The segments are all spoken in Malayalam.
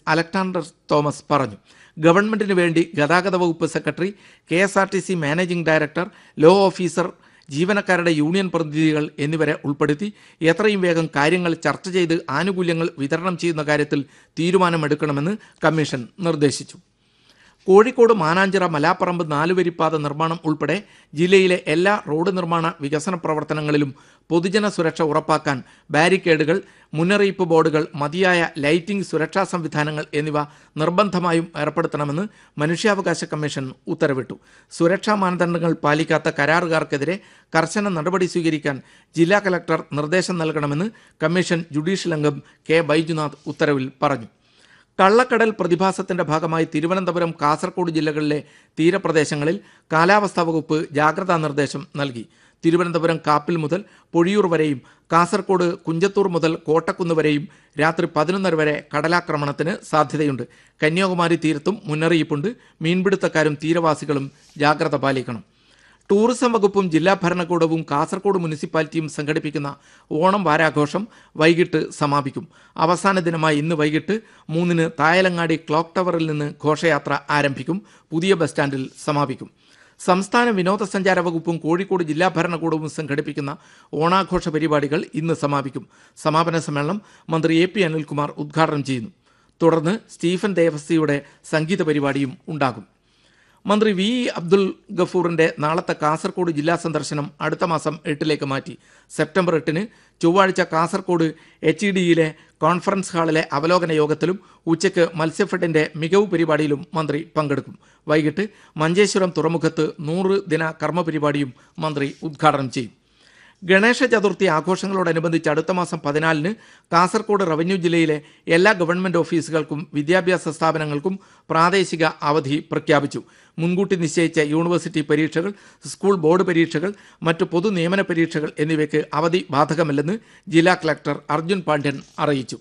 അലക്സാണ്ടർ തോമസ് പറഞ്ഞു ഗവൺമെന്റിന് വേണ്ടി ഗതാഗത വകുപ്പ് secretary K S R T C managing director law officer ജീവനക്കാരുടെ യൂണിയൻ പ്രതിനിധികൾ എന്നിവരെ ഉൾപ്പെടുത്തി എത്രയും വേഗം കാര്യങ്ങൾ ചർച്ച ചെയ്ത് ആനുകൂല്യങ്ങൾ വിതരണം ചെയ്യുന്ന കാര്യത്തിൽ തീരുമാനമെടുക്കണമെന്ന് കമ്മീഷൻ നിർദ്ദേശിച്ചു കോഴിക്കോട് മാനാഞ്ചിറ മലാപ്പറമ്പ് നാലുവരിപ്പാത നിർമ്മാണം ഉൾപ്പെടെ ജില്ലയിലെ എല്ലാ റോഡ് നിർമ്മാണ വികസന പ്രവർത്തനങ്ങളിലും പൊതുജന സുരക്ഷ ഉറപ്പാക്കാൻ ബാരിക്കേഡുകൾ മുന്നറിയിപ്പ് ബോർഡുകൾ മതിയായ ലൈറ്റിംഗ് സുരക്ഷാ സംവിധാനങ്ങൾ എന്നിവ നിർബന്ധമായും ഏർപ്പെടുത്തണമെന്ന് മനുഷ്യാവകാശ കമ്മീഷൻ ഉത്തരവിട്ടു സുരക്ഷാ മാനദണ്ഡങ്ങൾ പാലിക്കാത്ത കരാറുകാർക്കെതിരെ കർശന നടപടി സ്വീകരിക്കാൻ ജില്ലാ കലക്ടർ നിർദ്ദേശം നൽകണമെന്ന് കമ്മീഷൻ ജുഡീഷ്യൽ അംഗം കെ ബൈജുനാഥ് ഉത്തരവിൽ പറഞ്ഞു കള്ളക്കടൽ പ്രതിഭാസത്തിന്റെ ഭാഗമായി തിരുവനന്തപുരം കാസർഗോഡ് ജില്ലകളിലെ തീരപ്രദേശങ്ങളിൽ കാലാവസ്ഥാ വകുപ്പ് ജാഗ്രതാ നിർദ്ദേശം നൽകി തിരുവനന്തപുരം കാപ്പിൽ മുതൽ പൊഴിയൂർ വരെയും കാസർഗോഡ് കുഞ്ചത്തൂർ മുതൽ കോട്ടക്കുന്ന് വരെയും രാത്രി പതിനൊന്നര വരെ കടലാക്രമണത്തിന് സാധ്യതയുണ്ട് കന്യാകുമാരി തീരത്തും മുന്നറിയിപ്പുണ്ട് മീൻപിടുത്തക്കാരും തീരവാസികളും ജാഗ്രത പാലിക്കണം ടൂറിസം വകുപ്പും ജില്ലാ ഭരണകൂടവും കാസർഗോഡ് മുനിസിപ്പാലിറ്റിയും സംഘടിപ്പിക്കുന്ന ഓണം വാരാഘോഷം വൈകിട്ട് സമാപിക്കും അവസാന ദിനമായ ഇന്ന് വൈകിട്ട് മൂന്നിന് തായലങ്ങാടി ക്ലോക്ക് ടവറിൽ നിന്ന് ഘോഷയാത്ര ആരംഭിക്കും പുതിയ ബസ് സ്റ്റാൻഡിൽ സമാപിക്കും സംസ്ഥാന വിനോദസഞ്ചാര വകുപ്പും കോഴിക്കോട് ജില്ലാ ഭരണകൂടവും സംഘടിപ്പിക്കുന്ന ഓണാഘോഷ പരിപാടികൾ ഇന്ന് സമാപിക്കും സമാപന സമ്മേളനം മന്ത്രി എ പി അനിൽകുമാർ ഉദ്ഘാടനം ചെയ്യുന്നു തുടർന്ന് സ്റ്റീഫൻ ദേവസ്തിയുടെ സംഗീത പരിപാടിയും ഉണ്ടാകും മന്ത്രി വി ഇ അബ്ദുൽ ഗഫൂറിന്റെ നാളത്തെ കാസർഗോഡ് ജില്ലാ സന്ദർശനം അടുത്ത മാസം എട്ടിലേക്ക് മാറ്റി സെപ്റ്റംബർ എട്ടിന് ചൊവ്വാഴ്ച കാസർഗോഡ് എച്ച് ഇ ഡിയിലെ കോൺഫറൻസ് ഹാളിലെ അവലോകന യോഗത്തിലും ഉച്ചയ്ക്ക് മത്സ്യഫെഡിന്റെ മികവ് പരിപാടിയിലും മന്ത്രി പങ്കെടുക്കും വൈകിട്ട് മഞ്ചേശ്വരം തുറമുഖത്ത് നൂറ് ദിന കർമ്മ പരിപാടിയും മന്ത്രി ഉദ്ഘാടനം ചെയ്യും ഗണേശ ചതുർത്ഥി ആഘോഷങ്ങളോടനുബന്ധിച്ച് അടുത്ത മാസം പതിനാലിന് കാസർഗോഡ് റവന്യൂ ജില്ലയിലെ എല്ലാ ഗവൺമെന്റ് ഓഫീസുകൾക്കും വിദ്യാഭ്യാസ സ്ഥാപനങ്ങൾക്കും പ്രാദേശിക അവധി പ്രഖ്യാപിച്ചു മുൻകൂട്ടി നിശ്ചയിച്ച യൂണിവേഴ്സിറ്റി പരീക്ഷകൾ സ്കൂൾ ബോർഡ് പരീക്ഷകൾ മറ്റു പൊതു നിയമന പരീക്ഷകൾ എന്നിവയ്ക്ക് അവധി ബാധകമല്ലെന്ന് ജില്ലാ കളക്ടർ അർജുൻ പാണ്ഡ്യൻ അറിയിച്ചു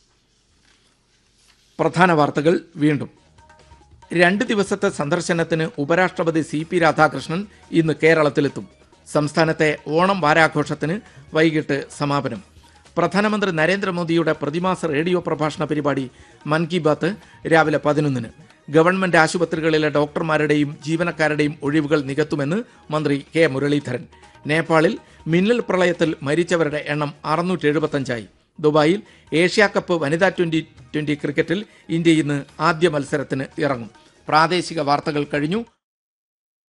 പ്രധാന വാർത്തകൾ വീണ്ടും രണ്ട് ദിവസത്തെ സന്ദർശനത്തിന് ഉപരാഷ്ട്രപതി സി പി രാധാകൃഷ്ണൻ ഇന്ന് കേരളത്തിലെത്തും സംസ്ഥാനത്തെ ഓണം വാരാഘോഷത്തിന് വൈകിട്ട് സമാപനം പ്രധാനമന്ത്രി നരേന്ദ്രമോദിയുടെ പ്രതിമാസ റേഡിയോ പ്രഭാഷണ പരിപാടി മൻ കി ബാത്ത് രാവിലെ പതിനൊന്നിന് ഗവൺമെന്റ് ആശുപത്രികളിലെ ഡോക്ടർമാരുടെയും ജീവനക്കാരുടെയും ഒഴിവുകൾ നികത്തുമെന്ന് മന്ത്രി കെ മുരളീധരൻ നേപ്പാളിൽ മിന്നൽ പ്രളയത്തിൽ മരിച്ചവരുടെ എണ്ണം അറുന്നൂറ്റി എഴുപത്തഞ്ചായി ദുബായിൽ ഏഷ്യാ കപ്പ് വനിതാ ട്വന്റി ട്വന്റി ക്രിക്കറ്റിൽ ഇന്ത്യ ഇന്ന് ആദ്യ മത്സരത്തിന് ഇറങ്ങും പ്രാദേശിക വാർത്തകൾ കഴിഞ്ഞു